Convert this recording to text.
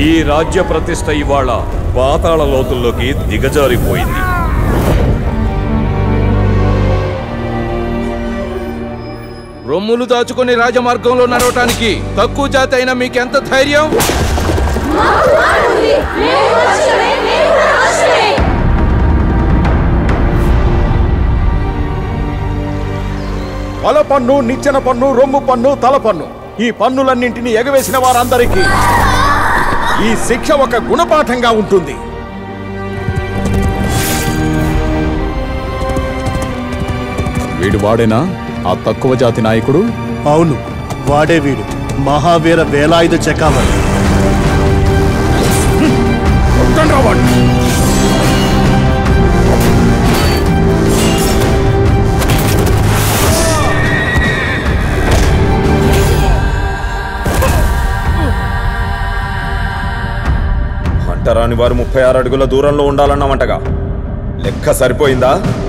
ఈ రాజ్య ప్రతిష్ట ఇవాళ పాతాళ లోతుల్లోకి దిగజారిపోయింది రొమ్ములు దాచుకొని రాజమార్గంలో నడవటానికి తక్కువ జాతి అయినా మీకెంత ధైర్యం వల పన్ను నిచ్చెన పన్ను రొమ్ము పన్ను తల పన్ను ఈ పన్నులన్నింటినీ ఎగవేసిన వారందరికీ ఈ శిక్ష ఒక గుణపాఠంగా ఉంటుంది వీడు వాడేనా ఆ తక్కువ జాతి నాయకుడు అవును వాడే వీడు మహావీర వేలాయుధ చకామణి కొట్టండ్రా వాడిని. అంటరాని వారు ముప్పై ఆరు అడుగుల దూరంలో ఉండాలన్నమంటగా లెక్క సరిపోయిందా